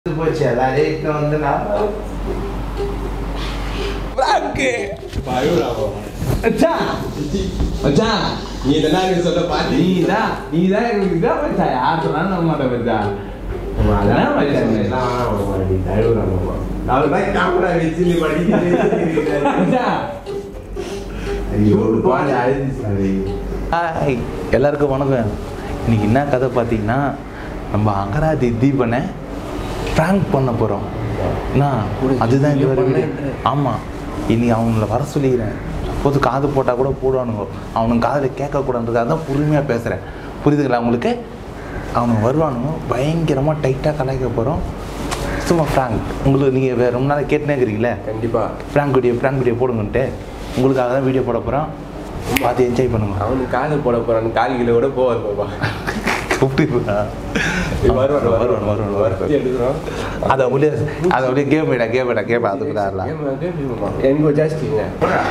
இது போச்சு அதாவது இப்போ வந்து நான் மச்சான் மச்சான் நீ இதெல்லாம் சொல்ல பாட்டி நீ தான் நீ தான் எனக்கு இதான் மச்சான் யார் சொன்னாலும் நம்ப மாட்டேன் மச்சான் அதான் மச்சான் அவர்தான் கேமரா வச்சு நீ படிக்க மச்சான் ஹாய் எல்லாருக்கும் வணக்கம் இன்னைக்கு என்ன கதை பார்த்தீங்கன்னா நம்ம அங்கராதி தீபனை ப்ராங்க் பண்ண போகிறோம் என்ன அதுதான் இது வரைக்கும் ஆமாம் இனி அவங்கள வர சொல்லிக்கிறேன் சப்போஸ் காது போட்டால் கூட போடுவானுங்க அவனுங்க காதில் கேட்கக்கூடாதுக்காக தான் பொறுமையாக பேசுகிறேன் புரியுதுங்களா உங்களுக்கு அவனுங்க வருவானுங்க பயங்கரமாக டைட்டாக கலாய்க்க போகிறோம் சும்மா ப்ராங்க் உங்களுக்கு நீங்கள் ரொம்ப நாள் கேட்டுனே இருக்கிறீங்களே கண்டிப்பா ப்ராங்க் வீடியோ ப்ராங்க் வீடியோ போடுங்கன்ட்டு உங்களுக்காக தான் வீடியோ போட போகிறோம் பார்த்து என்ஜாய் பண்ணுங்க அவனுக்கு காது போட போறான் கால் கிலோ கூட போவாது பாப்பா கூப்பிட்டு வருவான் வருவான் வருவான் வருத்தி வருவான் எடுக்கிறோம் அதை அப்படியே அதை அப்படியே கேம் விடா கேம் விடா கேம் அதுக்கு தான் ஆடலாம். எனக்கு ஜாஸ்திங்க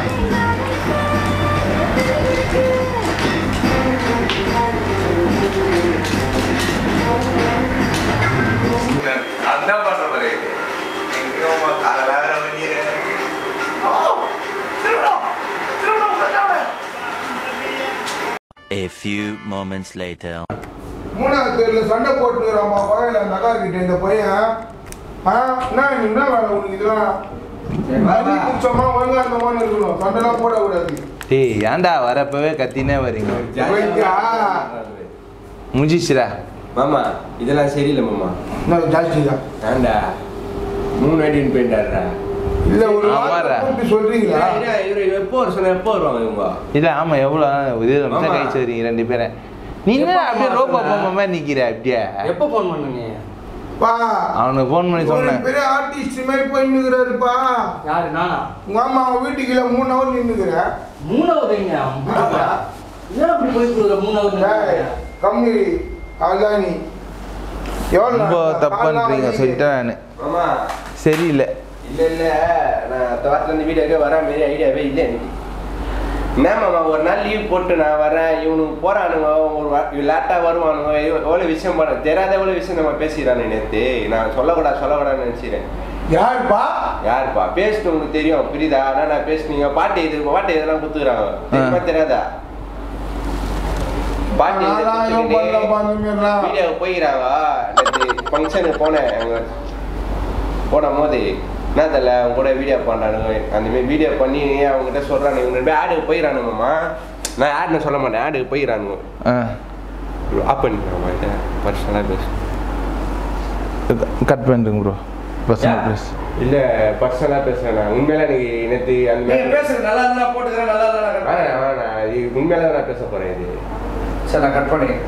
அதான் பண்ண போறேன் எங்கேயுமா காலை வேற பண்ணிடுறேன் A few moments later. மூணாவது தெருல சண்டை போட்டுக்கிறாமா பகையில அந்த அக்கா கிட்ட இந்த பையன் ஆ என்ன நீ என்ன வேலை உனக்கு இதெல்லாம் தண்ணி குடிச்சோமா ஒழுங்கா இந்த மாதிரி இருக்கணும் சண்டைலாம் போடக்கூடாது டேய் ஏன்டா வரப்பவே கத்தினே வரீங்க போயிட்டா? முடிஞ்சிச்சுடா மாமா இதெல்லாம் சரியில்லை மாமா என்ன ஜாஸ்தி தான் ஏண்டா மூணு அடின்னு போயிட்டாருடா இல்ல ஒரு ஆமாடா. வார்த்தை கூப்பிட்டு சொல்றீங்களா இவரு எப்போ வர சொன்ன எப்போ வருவாங்க இவங்க இல்லை ஆமாம் எவ்வளோ இது ஆமா. கழிச்சு வரீங்க ரெண்டு பேரும் நீ என்ன எப்போ அப்படியே அம்மா ரோபா சொன்ன? பொம்மை மாதிரி நிற்கிற அப்படியே எப்போ ஃபோன் பண்ண நீ பா அவனுக்கு ஃபோன் பண்ணி ஒரு சொன்னேன் பெரிய ஆர்டிஸ்ட் மாதிரி போய் நிக்கிறாருப்பா யாரு நானா உங்க அம்மா அவன் வீட்டுக்கு இல்ல மூணு ஹவர் நின்னுக்கிற மூணாவது எங்க ஏன் அப்படி போய் கொடுக்குற மூணாவது கம்மி அதான் நீ எவ்வளவு ரொம்ப நாள்? தப்பு காலைல பண்ணுறீங்க வந்து- சொல்லிட்டேன் நான் மாமா சரியில்லை இல்ல இல்ல நான் தோட்டத்துல இருந்து வீட்டுக்கு வர மாரி ஐடியாவே இல்லை எனக்கு என்ன மாமா ஒரு நாள் லீவ் போட்டு நான் வரேன் இவனுக்கு போறானுங்க ஒரு லேட்டா வருவானுங்க எவ்வளோ- எவ்வளவு விஷயம் பண்ண தெரியாத எவ்வளவு விஷயம் நம்ம பேசிக்கிறானு நேத்து நான் சொல்லக்கூடாது சொல்லக்கூடாதுன்னு நினைச்சிட்டேன் யாருப்பா யாருப்பா பேசிட்டு உங்களுக்கு தெரியும் புரியுதா ஆனா நான் பேசுனீங்க பாட்டு இது பாட்டு இதெல்லாம் குத்துக்கிறாங்க தெரியுமா தெரியாதா பாட்டு இது நான்லாம் எதுவும் பண்ணலப்பா அந்த மாதிரிலாம். வீடியோ போயிறாங்க ஃபங்க்ஷனுக்கு போனேன் அங்க போன போது என்ன தெரியல அவங்க கூட வீடியோ பண்ணானுங்க அந்த மாதிரி வீடியோ பண்ணி அவங்ககிட்ட சொல்றானுங்க இவங்க ரெண்டு பேரும் ஆடுக்கு போயிடறானுங்கம்மா நான் ஆடுன்னு சொல்ல மாட்டேன் ஆடுக்கு போயிடறானுங்க ஆ ஆப் பண்ணிக்கிறேன் பர்சனலாக பேசு கட் பண்ணிடுங்க ப்ரோ பர்சனல் ப்ளீஸ் இல்ல பர்சனலாக பேசுறேன் நான் உண்மையில எனக்கு நேற்று அந்த நீ மாதிரி பேசுறது நல்லா இருந்தா போட்டுக்கிறேன் நல்லா இருந்தா வேணாம் வேணாம் இது உண்மையில தான் நான் பேச போறேன் இது சரி நான் கட் பண்ணிக்கிறேன்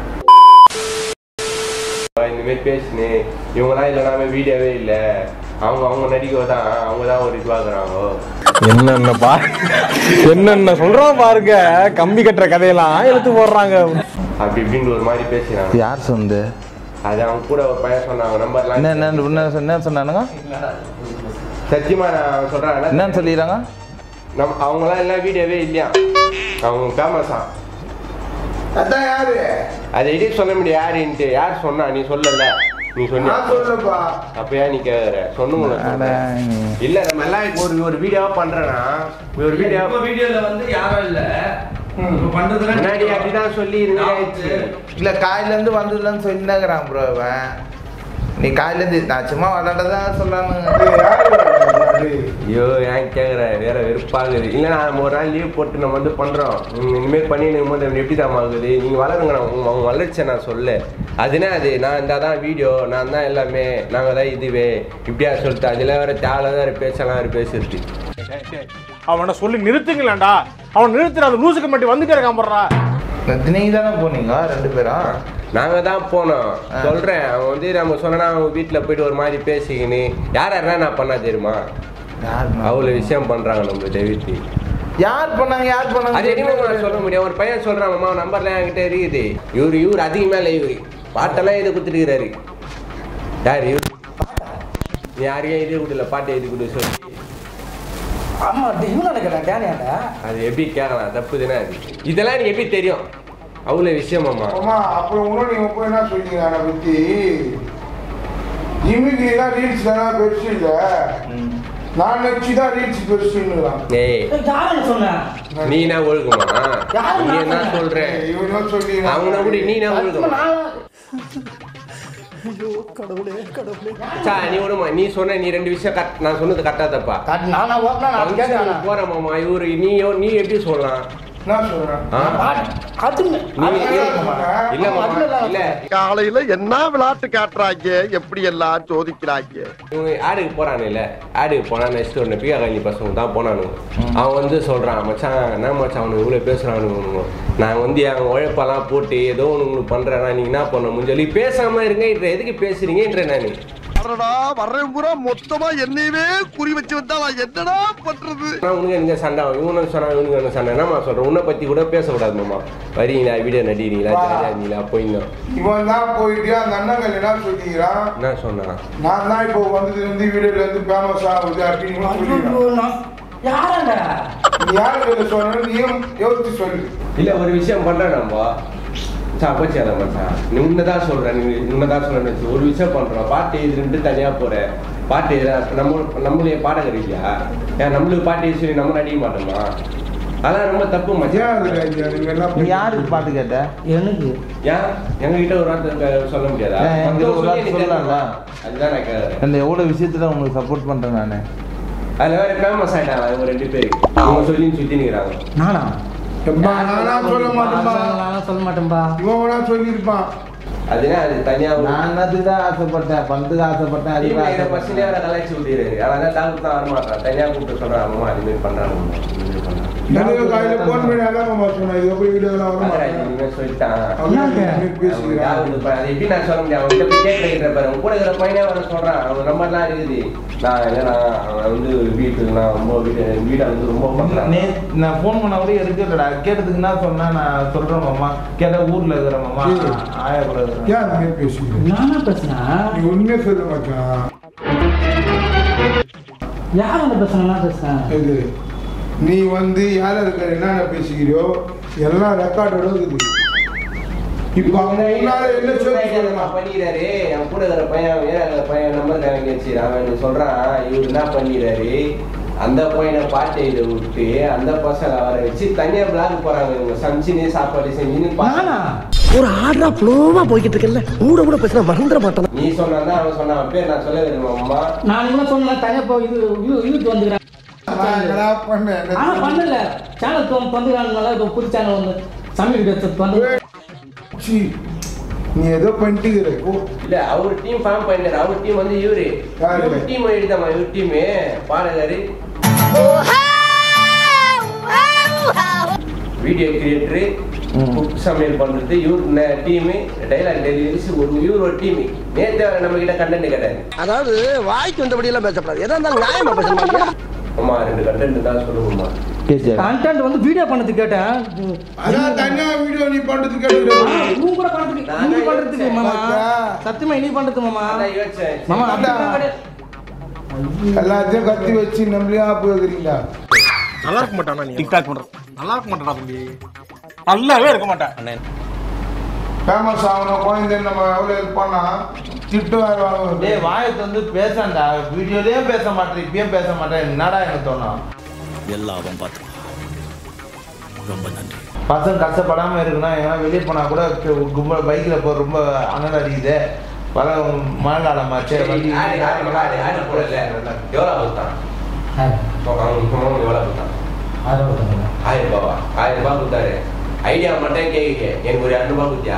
இந்த மாதிரி பேசினேன் இவங்கலாம் இல்லைனாம வீடியோவே இல்லை அவங்க அவங்க நடிக்க தான் அவங்க தான் ஒரு இதுவாக்குறாங்க என்னென்ன பா என்னென்ன சொல்றான் பாருங்க கம்பி கட்டுற கதையெல்லாம் எடுத்து போடுறாங்க அப்படி இப்படின்னு ஒரு மாதிரி பேசுறாங்க யார் சொன்னது அது அவங்க கூட ஒரு பையன் சொன்னாங்க நம்பர்லாம் என்ன என்ன என்ன சொன்ன- என்ன சொன்னானுங்க சத்தியமா நான் சொல்றேன் என்னன்னு சொல்லிடுறாங்க நம்ம அவங்களாம் எல்லாம் வீடியோவே இல்லையா அவங்க ஃபேமஸா அதான் யாரு அதை எடி சொல்ல முடியாது யாருன்ட்டு யார் சொன்னா நீ சொல்லல நீ சொன்னியா நான் சொல்லப்பா அப்ப ஏன் நீ கேக்குற சொன்னுங்கள அட, இல்ல நம்ம எல்லாம் இப்போ ஒரு ஒரு வீடியோவா பண்றேன்னா ஒரு வீடியோ இப்போ வீடியோல வந்து யாரும் இல்ல இப்போ பண்றதுல முன்னாடி அப்படிதான் சொல்லி இருந்துச்சு இல்ல காலையில இருந்து வந்ததுலன்னு சொல்லினாங்கிறான் ப்ரோ அவன் நீ காலையில இருந்து நான் சும்மா விளாண்டதான் சொல்லாம ஏய், யாரு யாரு? ஐயோ ஏன் கேக்குற வேற வெறுப்பாகுது இல்ல நான் ஒரு நாள் லீவ் போட்டு நம்ம வந்து பண்றோம் உம் இனிமேல் பண்ணி போது எப்படி தான் ஆகுது நீங்க வளருங்க நான் உங்க அவங்க வளர்ச்சியை நான் சொல்ல அதுனா அது நான் இந்த தான் வீடியோ நான் தான் எல்லாமே நாங்க தான் இதுவே இப்படியா சொல்லிட்டு அதுல வேற தேவையில்லாத வேற பேச்செல்லாம் வேற பேசுறது அவனை சொல்லி நிறுத்துங்களேன்டா அவன் நிறுத்துற அந்த லூசுக்கு மட்டும் வந்துட்டே இருக்கான் போடுறா நீங்க தானே போனீங்க ரெண்டு பேரும் நாங்க தான் போனோம் சொல்றேன் அவன் வந்து நம்ம சொன்னா அவங்க வீட்டுல போயிட்டு ஒரு மாதிரி பேசிக்கின்னு யார் யாரா நான் பண்ணா தெரியுமா யார் அவ்வளவு விஷயம் பண்றாங்க நம்ம டெவிட்டி யார் பண்ணாங்க யார் அது பண்ணாங்க என்னமோ நான் சொல்ல முடியும் ஒரு பையன் சொல்றான் அம்மா நம்பர்லாம் என்கிட்ட இருக்குது இவரு இவர் அதிகமா இல்லை இவரு பாட்டெல்லாம் இது கொடுத்துருக்கிறாரு யார் இவரு நீ யாரையும் இது கொடுல பாட்டு எழுதி கொடு சொல்லி ஆமா இவன் நினைக்கிறேன் டேனியாண்டா அது எப்படி கேட்கலாம் தப்பு தானே அது இதெல்லாம் எனக்கு எப்படி தெரியும் அவ்வளோ விஷயமாம்மா அம்மா அப்புறம் இன்னும் நீங்க போய் என்ன சொல்றீங்க அதை பத்தி ஜிம்மிக்கு தான் ரீல்ஸ் தானே பெருசு இல்லை நான் வச்சு தான் ரீல்ஸ் பெருசுன்னுறான் ஏய் யாருன்னு சொன்ன நீ என்ன ஒழுகுமா யாரு நீ நான் என்ன சொன்னேன்? சொல்ற இவனும் சொல்லி அவங்க கூட நீ என்ன ஒழுகுமா சா நீ விடுமா நீ சொன்ன நீ ரெண்டு விஷயம் கரெக்ட் நான் சொன்னது கரெக்டா தப்பா காட்டு, நானா ஓட்டுனா நான் கேட்கறேன் போற மாமா இவரு நீ நீ எப்படி சொல்லலாம் என்ன சொல்றேன் ஆ? அது நீ இல்ல மாமா இல்ல காலையில என்ன விளையாட்டு காட்டுறாங்க எப்படி எல்லாம் சோதிக்கிறாங்க இவங்க ஆடுக்கு போறானு இல்ல ஆடுக்கு போனா நெக்ஸ்ட் ஒன்று பிகா கல்வி பசங்க தான் போனானுங்க அவன் வந்து சொல்றான் மச்சான் என்ன மச்சான் அவனுக்கு இவ்வளோ பேசுறானுங்க நான் வந்து அவன் உழைப்பெல்லாம் போட்டு ஏதோ ஒன்று உங்களுக்கு பண்றேன்னா நீங்க என்ன பண்ண முடிஞ்சு பேசாம இருங்க இன்ற எதுக்கு பேசுறீங்கன்ற நான் வரடா வர்றேன் பூரா மொத்தமா என்னையவே குறி வச்சு வந்தா நான் என்னடா பண்றது நான் உனக்கு எனக்கு சண்டை இவனுக்கு சொன்னா இவனுக்கு எனக்கு சண்டை என்னம்மா சொல்றேன் உன்னை பத்தி கூட பேசக்கூடாது மாமா வரீங்களா வீடியோ நடிக்கிறீங்களா ஜாலியா இருந்தீங்களா போயிருந்தோம் இவன் தான் போயிட்டு அந்த அண்ணங்கள் என்ன சொல்லிக்கிறான் என்ன சொன்னா நான் தான் இப்போ வந்ததுல இருந்து வீடியோல இருந்து ஃபேமஸ் ஆகுது அப்படின்னு சொல்லிக்கிறான் ஐயோ, நான் யாரண்டா நீ யாரு கையில சொன்ன நீயும் யோசிச்சு சொல்லு இல்ல ஒரு விஷயம் பண்றேன் நம்ம சா போச்சு அதை மச்சான் நீ உன்னதான் சொல்றேன் நீ உன்னதான் சொல்றேன்னு வச்சு ஒரு விஷயம் பண்றோம் பாட்டு எழுதுட்டு தனியா போற பாட்டு எழுத நம்ம நம்மளுடைய பாடகர் இல்லையா ஏன் நம்மளுக்கு பாட்டு எழுதி சொல்லி நம்ம நடிக்க மாட்டோமா அதான் ரொம்ப தப்பு ஏன் மச்சான் அதுல இங்க நீங்க என்ன நீ யாருக்கு பாட்டு கேட்ட எனக்கு ஏன் எங்க கிட்ட ஒரு வார்த்தை சொல்ல முடியாதா ஏன் என்கிட்ட ஒரு மத்தவங்க வார்த்தை சொல்லி சொல்லலாம்ல? அதுதான் நான் கேக்குறேன் அந்த எவ்வளோ விஷயத்துல உங்களுக்கு சப்போர்ட் பண்ணுறேன் நான் அதுல வேற ஃபேமஸ் ஆயிட்டாங்க இவங்க ரெண்டு பேரு அவங்க சொல்லி சுத்தி நிக்கிறாங்க நானா எப்பா, நானா சொல்ல மாட்டேன்பா நானா சொல்ல மாட்டேன்பா இவன் வேணா சொல்லியிருப்பான் அதுனா அது தனியா ஒரு- நான் என்னத்துக்கு தான் ஆசைப்பட்டேன் பணத்துக்கு ஆசைப்பட்டேன் அதுக்கு இவங்க இதை ஆசைப்பட்டேன் பசங்க வேற கலாய்ச்சி விட்டுறாரு அதான் டாக்டர் தான் வரமாட்டான் தனியா கூப்பிட்டு சொல்றான் அம்மா அது மாதிரி பண்றாங்க இது மாதிரி பண்றாங்க எனக்கு காலையில போன் பண்ணி அதான் மாமா சொன்னேன் இது எப்படி வீடியோ எல்லாம் வர மகாராஜ் மாட்டேன் இனிமே சொல்லிட்டான் என்னங்க? அவன் பேசுகிறான் யாரு இப்ப அதை எப்படி நான் சொல்ல முடியும் அவன் கிட்ட போய் கேட்கிற பாரு அவன் கூட இருக்கிற பையனே வர சொல்றான் அவன் நம்பர்லாம் இருக்குது நான் இல்லைண்ணா அவன் வந்து வீட்டுக்கு நான் ரொம்ப வீட்டு வீட்டை வந்து ரொம்ப பண்றான் நே நான் ஃபோன் பண்ண கூட எடுக்கலடா கேட்டதுக்கு என்ன சொன்னா நான் சொல்றேன் மாமா கேட்டா ஊர்ல இருக்கிற மாமா சரி. ஆயா கூட இருக்கிறேன் ஏன் அந்த மாதிரி பேசுகிறேன் நானா பேசுனேன் நீ உண்மையை சொல்லு மச்சான் யார் அந்த பேசுனேன் நான் பேசுனேன் இது நீ வந்து யார் இருக்கிற என்னென்ன பேசிக்கிறியோ எல்லாம் ரெக்கார்டோட இருக்குது இப்போ அவங்க முன்னால என்ன சொல்லி சொல்லலாம் பண்ணிடுறாரு அவன் கூட இருக்கிற பையன் வேற இருக்கிற பையன் நம்பர் வாங்கி வச்சு அவன் சொல்றான் இவர் என்ன பண்ணிடுறாரு அந்த பையனை பாட்டு எழுத விட்டு அந்த பசங்களை வர வச்சு தனியா பிளாக் போறாங்க இவங்க சமைச்சுன்னு சாப்பாடு செஞ்சுன்னு நானா பாத்து ஒரு ஆர்டரா ஃப்ளோவா போய்கிட்டு இருக்கல கூட கூட பேசினா மறந்துட மாட்டேன் நீ சொன்னா அவன் சொன்னான் அவன் பேர் நான் சொல்ல விரும்ப அம்மா நான் என்ன சொன்னேன் தனியா போய் இது இது- இதுக்கு வந்துக்கிறேன் நான் என்னடா பண்ணேன் ஆனா பண்ணல சேனல் வந்துக்கிறாங்க இப்போ புது சேனல் வந்து சமீர் வீடியோ வந்து சீ, நீ ஏதோ பண்ணிட்டுக்கிற ஓ இல்ல அவர் டீம் ஃபார்ம் பண்ணிட்டாரு அவர் டீம் வந்து இவரு யாரு? இவர் டீம் எழுதாமா இவர் டீம் பாடகரு வீடியோ கிரியேட்டரு குக் சமையல் பண்றது இவர் டீம் டைலாக் டெலிவரிஸ் ஒரு இவர் ஒரு டீம் நேத்து நம்ம கிட்ட கண்டென்ட் கிடையாது அதாவது வாய்க்கு வந்தபடி எல்லாம் பேசப்படாது எதா இருந்தாலும் நியாயமா பேசணும் அம்மா ரெண்டு கண்டென்ட் தான் சொல்லுங்கம்மா கேச்சா கண்டென்ட் வந்து வீடியோ பண்ணதுக்கு கேட்டேன் அதான் தனியா வீடியோ நீ பண்றதுக்கு ஆ, கேட்டுக்கிறேன் இவங்க கூட பண்றதுக்கு நான் நீ தான் பண்றதுக்கு யோசிச்சேன். மாமா பாத்தியா? சத்தியமா நீ பண்றதுக்கு மாமா அதான் யோசிச்சேன் மாமா சரி, அப்படிலாம் அதான். கிடையாது. எல்லாத்தையும் கத்தி வச்சு நம்மளையும் ஆப்பு வைக்கிறீங்களா நல்லா இருக்க மாட்டானா நீ டிக்டாக் பண்ற நல்லா இருக்க மாட்டானா தம்பி நல்லாவே இருக்க மாட்டேன் ஃபேமஸ் ஆகணும் குழந்தை நம்ம எவ்வளோ ஹெல்ப் பண்ணா திட்டு வேற வாங்க டேய் வாயை வந்து பேசண்டா வீடியோலயே பேச மாட்டேன் இப்பயும் பேச மாட்டேன் என்னடா எனக்கு தோணும் எல்லாம் பார்த்து ரொம்ப நன்றி பசங்க கஷ்டப்படாம இருக்கணும் ஏன்னா வெளியே போனா கூட கும்பல் பைக்ல போ ரொம்ப அனல் அடிக்குது பல மழை காலமாச்சு சரி, வண்டி ஆடு, ஆடு, ஆடு, ஆடு போடல. எவ்வளவு கொடுத்தான்? அவனுக்கு அவனுக்கு எவ்வளவு கொடுத்தான்? ஆயிரம் ரூபாவா? ஆயிரம் ரூபாய் கொடுத்தாரு. ஐடியா மட்டும் கேக்குது. எனக்கு ஒரு இரநூறுபா கொடுத்தியா?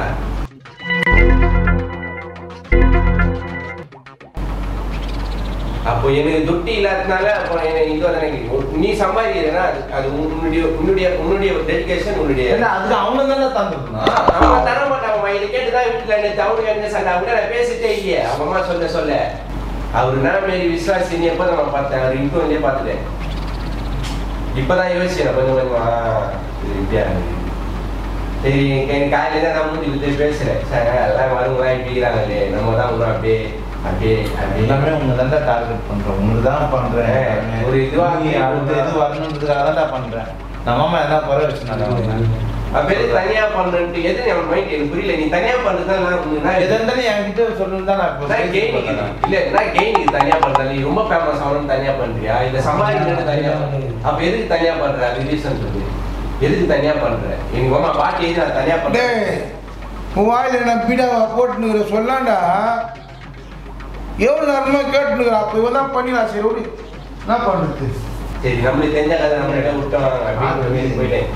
அப்போ எனக்கு துட்டி இல்லாததுனால அப்போ எனக்கு இது வந்து எனக்கு நீ சம்பாதிக்கிறேன்னா அது- அது உன்னுடைய உன்னுடைய உன்னுடைய டெடிகேஷன் உன்னுடைய ஏன்னா அதுக்கு அவனு தானே தந்துருக்கணும் அம்மா தர மாட்டாங்கம்மா இது கேட்டுதான் வீட்டுல நேற்று அவனுக்கு என்ன சண்டை அவங்க நான் பேசிட்டே இல்லையே அவங்க அம்மா சொல்ல சொல்ல அவர் நான் மாரி விசுவாசி நீ எப்போ நான் பார்த்தேன் அவர் இன்டர்வியூலே பார்த்துட்டேன் இப்பதான் யோசிச்சேன் கொஞ்சம் கொஞ்சமா இது இப்படியா இருக்கு. சரி எனக்கு காலையில தான் நான் மூஞ்சி குத்தி பேசுறேன் சார் எல்லாம் வருங்களா இப்படி இருக்கிறாங்களே நம்ம தான் வரும் அப்படியே அப்படியே அப்படியே எல்லாமே உங்க தான் டார்கெட் பண்றோம் உங்களுக்கு தான் பண்றேன் ஒரு இதுவா நீ அடுத்த இது வரணுன்றதுக்காக தான் பண்றேன் நம்ம அம்மா என்ன குறை வச்சுனாங்க அப்ப எதுக்கு தனியா பண்றேன்ட்டு எது நம்ம மைண்ட் எனக்கு புரியல நீ தனியா பண்றதுதான் எதா இருந்தாலும் என்கிட்ட சொல்லணும் தான் நான் இப்போ கெயினிக்கு இல்ல நான் கெயினிக்கு தனியா பண்றேன் நீ ரொம்ப ஃபேமஸ் ஆகணும் தனியா பண்றியா இல்ல சம்பாதிக்கிறது தனியா பண்றியா? அப்ப எதுக்கு தனியா பண்ற அது ரீசன் சொல்லு எதுக்கு தனியா பண்ற எங்க அம்மா பாட்டி எது நான் தனியா பண்றேன் டேய் உன் வாயில நான் பீடாவை போட்டுனுங்கிற சொல்லாண்டா எவ்வளோ நேரமா கேட்டுனுக்குற அப்போ இவன் தான் பண்ணி நான் சரி விடு என்ன பண்ணுறது சரி நம்மளுக்கு தெரிஞ்ச கதை நம்ம கிட்ட விட்டோம் அப்படின்னு போயிட்டேன்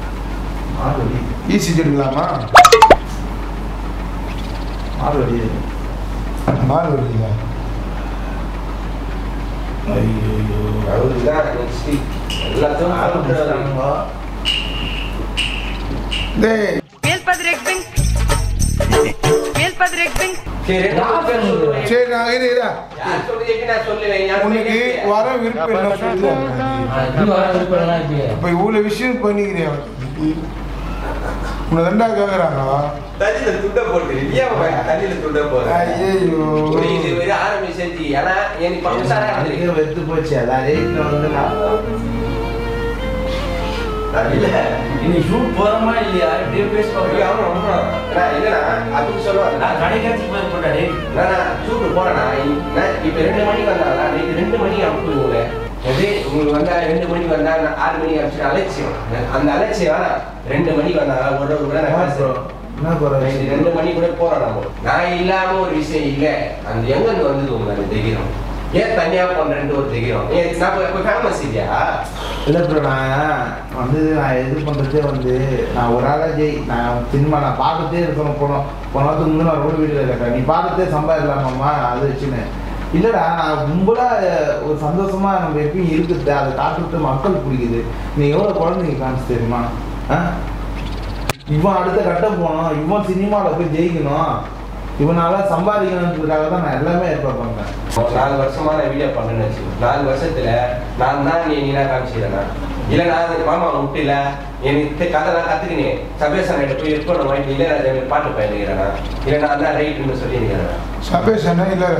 ஈஸி எடுக்கலாமா மாறு வருவீங்க அவருக்குதான் next எல்லாத்தையும் சாப்பிட்டுறாரு. டேய் Meelpadrekking. Meelpadrekking. சரி ரெண்டு மூணு பேர் சொல்லுவேன். சரி நான் இரு இரு. யார் சொல்றது எப்படி நான் சொல்லுவேன் யார் உனக்கு சொல்றது? வர விருப்பம் இல்லை சொல்லுவேன் எப்படி வர விருப்பம் இப்படி இப்போ இவ்வளோ விஷயம் பண்ணிக்கிறேன் உன்னை ரெண்டா கேட்குறாங்க தண்ணியில துண்டை போட்டு ஏன் அவன் தண்ணியில துண்டை போடுற? ஐயோ ஒரு இது ஒரு ஆரம்பிச்சு ஏன்னா எனக்கு பங்குசாரா இருந்திருக்கு. வெத்து போச்சு அதான் ரேட்ல வந்து இல்ல நீ ஷூட் போறோமா இல்லையா இப்படியே பேச ஐயோ, ஆமா, ஆமா. நான் இல்லைண்ணா, அதுக்கு சொல்லுவாங்க. நான் கடைக்காச்சு போயிருப்பேன்டா டேய் நான் நான் சூட்டு போறேண்ணா. நான் இப்ப ரெண்டு மணிக்கு வந்தாங்களா? நைட்டு ரெண்டு மணிக்கு அனுப்புங்க உங்களை. எது? உங்களுக்கு வந்தா ரெண்டு மணிக்கு வந்தா நான் ஆறு மணிக்கு அனுப்பிச்சு அலட்சியம் அந்த அலட்சியம் வேணாம். ரெண்டு மணிக்கு வந்தாங்களா ஒரு ஒரு கூட நான் பேசுறேன் என்ன குறை நைட்டு ரெண்டு மணி கூட போறோம் நம்ம நான் இல்லாம ஒரு விஷயம் இல்ல அந்த எங்க இருந்து வந்தது உங்களுக்கு அந்த தைரியம் ஏன் தனியா பண்றேன்ட்டு ஒரு தைரியம் ஏன் நான் இப்ப- இப்ப ஃபேமஸ் இல்லையா இல்லை ப்ரோ நான் வந்து நான் இது பண்ணுறதே வந்து நான் ஒரு ஆளாக ஜெய் நான் சினிமா நான் பார்த்துட்டே இருக்கணும் போனோம் போன வாரத்துக்கு முன்னே நான் ரோடு வீடியோ இருக்கேன் நீ பார்த்துட்டே சம்பாதிக்கலாமாம்மா அது வச்சுன்னு இல்லைடா நான் கும்பலாக ஒரு சந்தோஷமா நம்ம எப்பயும் இருக்குது அதை காட்டுறது மக்கள் பிடிக்குது நீ எவ்வளோ குழந்தைங்க காமிச்சு தெரியுமா ஆ இவன் அடுத்த கட்டம் போகணும் இவன் சினிமாவில் போய் ஜெயிக்கணும் இவனால சம்பாதிக்கணுன்றதுக்காக தான் நான் எல்லாமே ஏற்பாடு பண்ணேன் ஒரு நாலு வருஷமா நான் வீடியோ பண்ணேன்னு வச்சுக்கோ நாலு வருஷத்துல நான் தான் நீ நீனா காமிச்சிக்கிறேனா இல்ல நான் அந்த மாமா விட்டுல எனக்கு கதைலாம் கத்துக்கினேன் சபேசன் கிட்ட போய் இருக்கணும் வாங்கி இளையராஜா மேல பாட்டு பயணிக்கிறேனா இல்ல நான் தான் ரைட்டுன்னு சொல்லி இருக்கிறேன் சபேஷ் என்ன இல்லை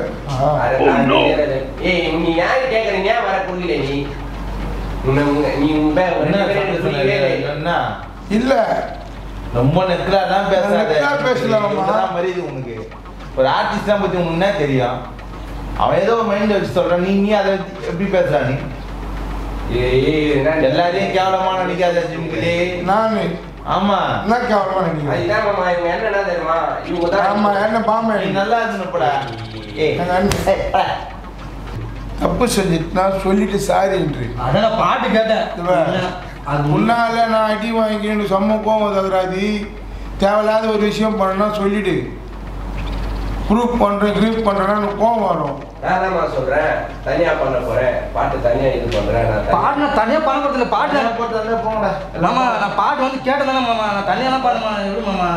ஏய் நீ யாரு கேக்குறீங்க ஏன் வர குடியில நீ உன்னை உங்க- நீ உங்க ரெண்டு பேரும் எனக்கு புரியவே இல்லை. என்ன இல்லை ரொம்ப நெக்கலாலாம் பேசாத நெக்கலா பேசலாமா? இதெல்லாம் மரியுது உனக்கு ஒரு ஆர்டிஸ்ட்லாம் பத்தி உனக்கு என்ன தெரியும் அவன் ஏதோ மைண்ட் வச்சு சொல்றான் நீ நீ அதை வச்சு எப்படி பேசுறா நீ ஏய், ஏய், என்ன எல்லாரையும் கேவலமா நினைக்காத ஜிம்கிலே நான் ஆமா என்ன கேவலமா நினைக்கிறேன் அதுதான் மாமா இவங்க என்ன தெரியுமா இவங்க தான் ஆமா என்ன பாமா நீ நல்லா இருந்துப்படா ஏய் எங்க அண்ணன். ஏய், போடா. தப்பு செஞ்சுட்டுனா சொல்லிட்டு சாரின்று அதான் நான் பாட்டு கேட்டேன் இவன். இல்ல, அது முன்னால நான் அடி வாங்கிக்கணும் செம்ம கோவம் தகுறாதி தேவையில்லாத ஒரு விஷயம் பண்ணனா சொல்லிடு ப்ரூஃப் பண்ணுறேன் க்ரீப் பண்ணுறேன்னா எனக்கு கோவம் வரும் நான் என்னம்மா சொல்றேன் தனியா பண்ண போறேன் பாட்டு தனியா இது பண்றேன் நான் தனியா- பாட்டு நான் தனியா பண்ண போறது இல்ல பாட்டு என்ன போட்டு வந்தா போங்கடா மாமா நான் பாட்டு வந்து கேட்டதானே மாமா நான் தனியாலாம் பாடுமா எப்படி மாமா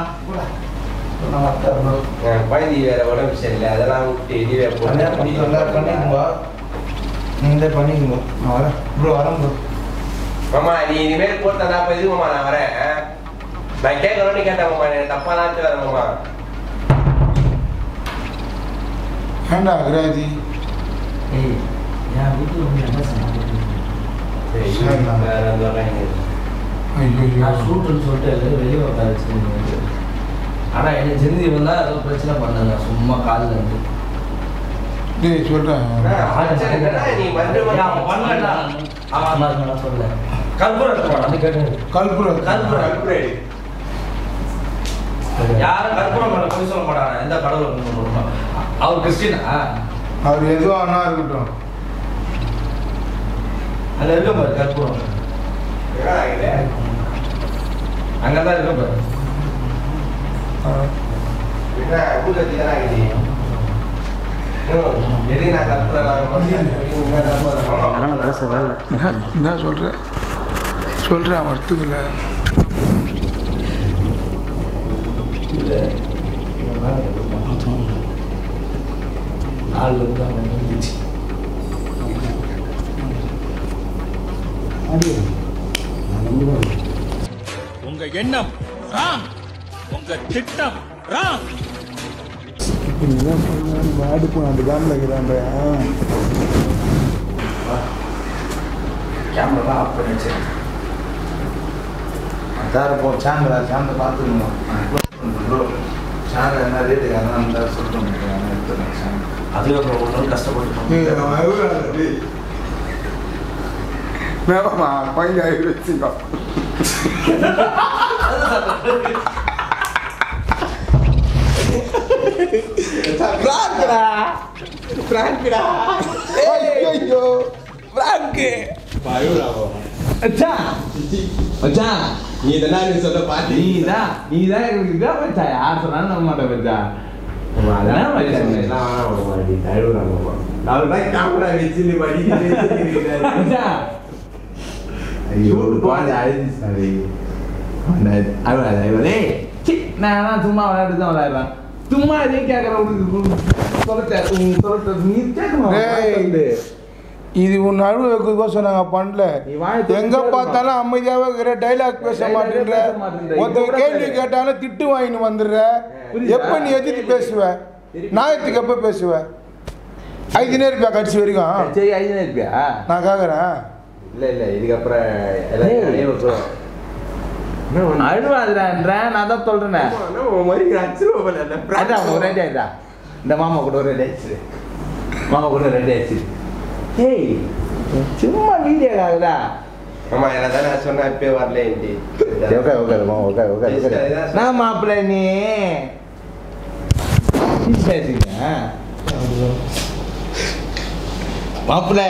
என் குழந்தை வேற உடம்பு சரியில்லை அதெல்லாம் விட்டு இதுவே பண்ணி பண்ணிக்கும்பா நீங்களே பண்ணிக்குங்க நான் வரேன் ப்ரோ வரேன் ப்ரோ மாமா நீ இனிமேல் போட்டா அப்ப இது மாமா நான் வரேன் ஆ? நான் கேட்கணும்னு கேட்டேன் மாமா எனக்கு தப்பா தான் வரேன் மாமா ஏண்டா அகராதி ஏய் என் வீட்டுல வந்து என்ன சொன்னாங்க சரி, சரிண்ணா. வேற எந்த வேலையும் இல்லை. ஐயோ நான் ஷூட்டுன்னு சொல்லிட்டு வெளியே உட்கார வச்சுருந்தேன் ஆனா என்ன ஜெந்தி வந்தா ஏதோ பிரச்சனை பண்ணாங்க சும்மா காலில் இருந்து டேய் சொல்கிறேன் ஆ, பிரச்சனை இல்லைன்னா நீ வந்து ஏய், அவன் பண்ணலடா. அவன் அந்த மாதிரி நான் சொல்லல கற்பூரம் எடுத்துவான் அது கேட்டு கல்புரம் கற்பூரம் கல்புரேடி. யாரும் கற்பூரம் மேல போய் சொல்ல மாட்டாங்க எந்த கடவுள் சொல்லுமா அவர் கிறிஸ்டினா அவர் எதுவும் ஆனா இருக்கட்டும் அங்க இருக்க பாரு கற்பூரம் என்னடா இது? அங்கதான் இருக்க பாரு என்ன, ஊதுபத்தி தானே இது? ம், எதுக்கு நான் கற்பூரம் வாங்க மாட்டேன்? ஆமா. என்ன சொல்கிறேன் சொல்கிறேன் வருத்துக்கல நாலு இருந்து அவன் வந்துச்சு உங்க எண்ணம் ராம் உங்க திட்டம் ராம் அடுப்பு அந்த காமில் இருக்கிறாங்க கேமரா ஆஃப் பண்ணி வச்சு வேற போ சேனல் சேனல் பார்த்துக்கணும் ப்ரோ சேனல் என்ன ரேட்டு அதனால சொல்கிறோம் எடுத்துறேன் சேனல் அதுவே அப்புறம் ஒரு நாள் கஷ்டப்பட்டு ஏய், அவன் எவ்வளவு டேய். வேணாம்மா, பையன் ஆகி வச்சுக்கோ. ஐயையோ. மச்சான் மச்சான் நீ இதெல்லாம் நீ சொல்ல பாத்தி நீ தான் நீ தான் எனக்கு இதான் மச்சான் யார் சொன்னாலும் நம்ப மாட்டேன் மச்சான் அதான் மச்சான் மச்சான் ஐயோ குழந்தை அழுது சாரி அழுவாது அழுவாது சி நான் சும்மா விளையாட்டு தான் விளையாடுறேன் சும்மா இதே கேட்குறேன் சொல்லிட்டேன் சொல்லிட்டேன் நீ டேய். கேட்கணும் இது உன் அழுவ வைக்கிறதுக்கோசம் நாங்க பண்ணல நீ வாயை எங்க திறந்து பார்த்தாலும் அமைதியாவே இருக்கிற டைலாக் பேச Dialogue மாட்டேன்ற பேச மாட்டேன்ற. ஒருத்தர் இப்ப கூட கேள்வி பாரு. கேட்டாலும் திட்டு வாங்கின்னு வந்துடுற புரியுதா? எப்ப நீ எதிர்த்து பேசுவ நாயத்துக்கு எப்ப பேசுவ ஐந்து நேரம் இருப்பியா கடைசி வரைக்கும் சரி ஐந்து இருப்பியா நான் கேக்குறேன் இல்ல இல்ல இதுக்கப்புறம் எல்லாம் ஏய். நிறைய வைக்கிறோம். என்ன ஒண்ணு? அழுவாதுடான்ற நான் தான் சொல்றேன் என்ன உன் மாதிரி அடிச்சிருவோம் போல, அந்த prank அதான் ஒரு ரெடி ஆயிட்டா இந்த மாமா கூட ஒரு ரெடி ஆயிடுச்சு மாமா கூட ரெடி ஆயிடுச்சு ஏய் சும்மா வீடியோ ஆகுதா ஆமா எல்லாம் தான் நான் சொன்னேன் இப்பயே வரலேன்ட்டு ஓகே ஓகே மாமா ஓகே ஓகே ஓகே நான் மாப்பிள்ள நீ பேசுங்க மாப்பிள்ள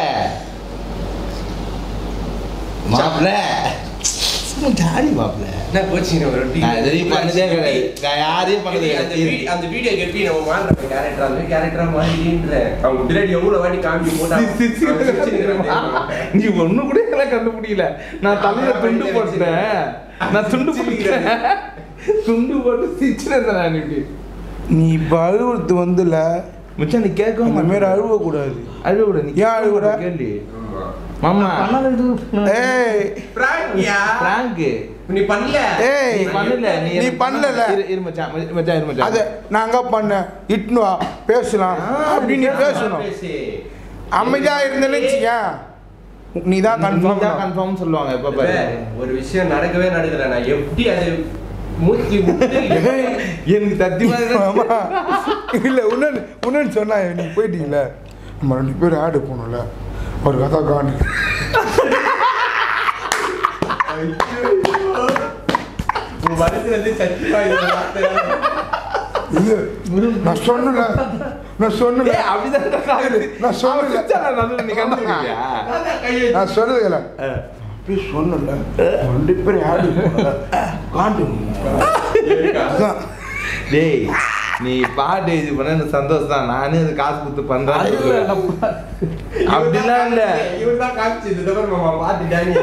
மாப்பிள்ள ஜாலி மாப்பிள்ள என்ன கோச்சிங் ஒரு video. நான் எதுவும் பண்ணதே கிடையாது. நான் யாரையும் பண்ணதே அந்த கிடையாது. வீ- அந்த வீடியோ எப்படி நம்ம மாறின கேரக்டர் அந்த கேரக்டரா மாறின்ற அவங்க பின்னாடி எவ்வளவு வாட்டி காமி போட்டா அவன் சிரிச்சுக்கிறான். நீ ஒண்ணு கூட எல்லாம் கண்டுபிடிக்கல நான் தலையில துண்டு போட்டேன் நான் துண்டு போட்டேன் துண்டு போட்டு சிரிச்சிருந்தேன் நான் இப்படி நீ இப்ப அழுவுறது வந்துல மச்சான் நீ கேட்கவும் இந்த மாதிரி அழுவ கூடாது அழுவ விட நீ ஏன் அழுவுற? கேள்வி மாமா ஏய் Prank யா? பிராங்க் நீ பண்ணல ஏய் நீ பண்ணல நீ நீ எனக்கு பண்ணல இரு இரு மச்சான் மச்சான், மச்சான் இரு மச்சான் அத நாங்க பண்ண இட்னு வா பேசலாம் அப்படி நீ பேசணும் பேசு. அமைதியா இருந்தேன்னு வச்சுக்கேன் நீ தான் நீ கன்ஃபார்ம் தான் கன்ஃபார்ம் சொல்லுவாங்க எப்ப பாரு இல்ல, ஒரு விஷயம் நடக்கவே நடக்கல நான் எப்படி அது மூச்சு விட்டு எனக்கு சத்தியமா ஆமா இல்ல உன்னன் உன்னன் சொன்னா நீ போயிட்டீங்கள நம்ம ரெண்டு பேரும் ஆடு போனோம்ல ஒரு கதை காண்டு உன் மனசுல இருந்து சத்தியமா இந்த வார்த்தை இல்ல நான் சொன்னல நான் சொன்னல ஏய், அப்படிதான் நடக்காது. நான் சொல்லல. அவன் சிரிச்சானா நடுவுல நீ கண்டுபிடிக்கலையா? நான் சொன்னதுல அப்படியே சொன்னல ரெண்டு பேரும் ஆடு போனோம்ல காண்டு அதான் டேய் நீ பாட்டு இது பண்ண எனக்கு சந்தோஷம் தான் நானே அது காசு கொடுத்து பண்றேன் அப்படிலாம் இல்ல இவன் தான் காமிச்சது தவிர நம்ம பார்த்துட்டானே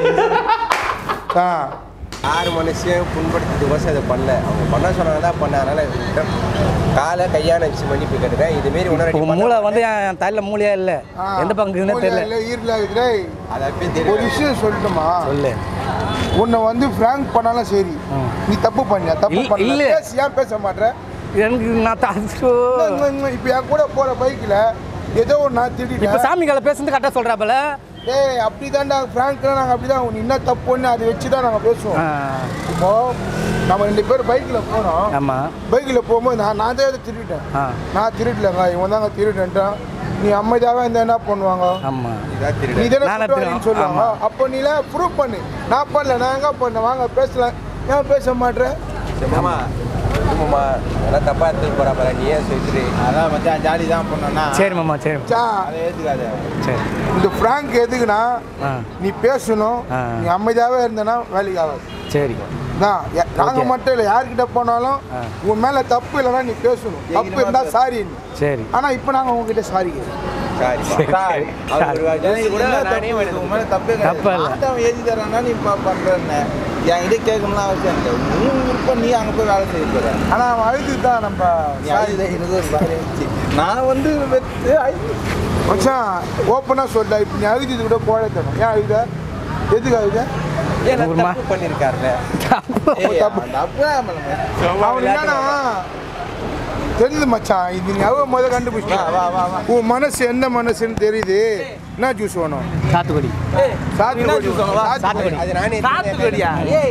ஆ யார் மனுஷன் புண்படுத்துறதுக்கோசம் இதை பண்ணல அவங்க பண்ண சொன்னாங்க தான் பண்ண அதனால விட்டேன். காலை கையான வச்சு மன்னிப்பு கேட்டுக்கிறேன் இதுமாரி இப்போ உணர மூளை வந்து என் தலையில் மூளையா இல்லை ஆ. எந்த பங்குன்னு தெரியல இல்ல, ஈரல இருக்குது. டேய், அது அப்பயே ஒரு தெரியும் விஷயம் சொல்லட்டுமா சொல்லு உன்னை வந்து ஃப்ராங்க் பண்ணாலும் சரி ம். நீ தப்பு பண்ணியா தப்பு இல்ல- பண்ணல இல்ல. பேச ஏன் பேச மாட்ற எனக்கு நான் தாசோ இப்போ என் கூட போற பைக்ல ஏதோ ஒரு நான் இப்போ திட்டிட்டேன் சாமி காலை பேசுறது கரெக்டாக சொல்கிறாப்பல டேய் அப்படிதான்டா ஃப்ராங்க்லாம் நாங்கள் அப்படிதான் உன் என்ன தப்புன்னு அதை வச்சு தான் நாங்கள் பேசுவோம் இப்போ நம்ம ரெண்டு பேர் பைக்கில் போனோம் ஆமாம் பைக்கில் போகும்போது நான் நான் தான் இதை திருட்டேன் ஆ நான் திருடலங்க இவன் தாங்க திருடன்ட்டான் நீ அமைதியாகவே இருந்தா என்ன பண்ணுவாங்க ஆமாம் இதான் நீ திருடன் தானே நானே குற்றவாளின்னு திருடன். சொல்லுவாங்க ஆமா. அப்போ நீலாம் ப்ரூவ் பண்ணு நான் பண்ணல நான் எங்க பண்ணேன் வாங்க பேசலாம் ஏன் பேச மாட்டேன் மாமா ஆமாம்மா அதெல்லாம் தப்பா எடுத்துட்டு போறா பாரு நீ ஏன் சொல்லிட்டு அதான் மச்சான் ஜாலி தான் பண்ணோம்னா சரி மாமா சரி மாமா. சா அதை ஏற்றுக்காத சரி இந்த ஃப்ராங்க் எதுக்குன்னா ஆ நீ பேசணும் ஆ. நீ அமைதியாகவே இருந்தனா வேலைக்கு ஆகாது சரி தான் நாங்கள் Okay. மட்டும் இல்லை யார்கிட்ட போனாலும் ஆ. உன் மேலே தப்பு இல்லைன்னா நீ பேசணும் தப்பு இருந்தால் சாரி சரி ஆனால் இப்போ நாங்கள் உங்ககிட்ட சாரி கேட்குறோம் சாரி சரி. அவர் ஒரு எனக்கு கூட கூட நானே நானே வந்து உன் மேல தப்பே கிடையாது. தப்பே இல்ல. பார்த்து அவன் ஏத்தி தரான்னா நீ ப- பண்றேன்னு. என்கிட்ட கேட்கணும்லாம் அவசியம் இல்லை. உன் விருப்பம் நீ அங்க போய் வேலை செய்ய போற. ஆனால் அவன் அழுது தான் நம்ம நீ சாரி அழுத எனக்கு ஒரு மாதிரி இருந்துச்சு. நான் வந்து வெத்து அழுது. மச்சான் ஓப்பனாக சொல்ல இப்போ நீ அழுது கூட போழ தரும் ஏன் அழுத எதுக்கு அழுத ஏன் ஒரு மா- தப்பு பண்ணிருக்காருல்ல ஏய், அவன் தப்புதான் பண்ணல. அவன் என்னன்னா தெரியுது மச்சான் இது நீ அழுவும் போது கண்டுபிடிச்சா வா, வா, வா. உன் மனசு எந்த மனசுன்னு தெரியுது என்ன ஜூஸ் வேணும் சாத்துக்குடி சாத்துக்குடி என்ன juice வேணும்? வா, சாத்துக்குடி அது நானே சாத்துக்குடியா ஏய்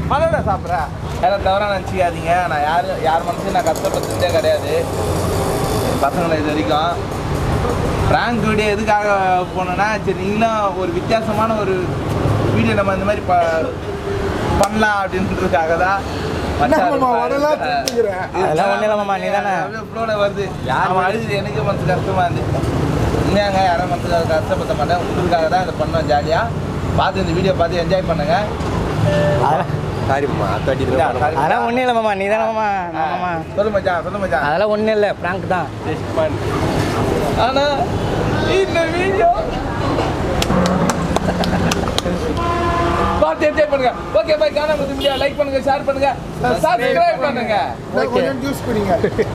மலரை சாப்பிட்றேன் யாரும் தவறாக நினச்சிக்காதீங்க நான் யார் யார் மனசையும் நான் கஷ்டப்படுத்துறதே கிடையாது என் பசங்களை இது வரைக்கும் ப்ராங்க் வீடியோ எதுக்காக போனோன்னா சரி நீங்களும் ஒரு வித்தியாசமான ஒரு வீடியோ நம்ம இந்த மாதிரி ப பண்ணலாம் அப்படின்றதுக்காக தான் மச்சான் மாமா, வரலாம் திருப்பிக்கிறேன். அதெல்லாம் ஒண்ணும் இல்ல மாமா, நீதானே? அப்படியே flow ல வருது யார் அழுது எனக்கு மனசு கஷ்டமா இருந்து உண்மையாங்க யாரும் மனசு கஷ்டப்படுத்த மாட்டேன் உங்களுக்காக தான் இதை பண்ணோம் ஜாலியாக பார்த்து இந்த வீடியோ பார்த்து என்ஜாய் பண்ணுங்க சாரி மாமா அத்தாட்டி அதெல்லாம் ஒன்றும் இல்லை மாமா நீ தானே மாமா நான் மாமா சொல்லு மச்சான் சொல்லு மச்சான் அதெல்லாம் ஒன்றும் இல்லை ப்ராங்க் தான் ஆனா இந்த வீடியோ பார்த்து என்ஜாய் பண்ணுங்க ஓகே பாய் காணாம வீடியோ லைக் பண்ணுங்க ஷேர் பண்ணுங்க சப்ஸ்கிரைப் பண்ணுங்க கொஞ்சம் ஜூஸ் குடிங்க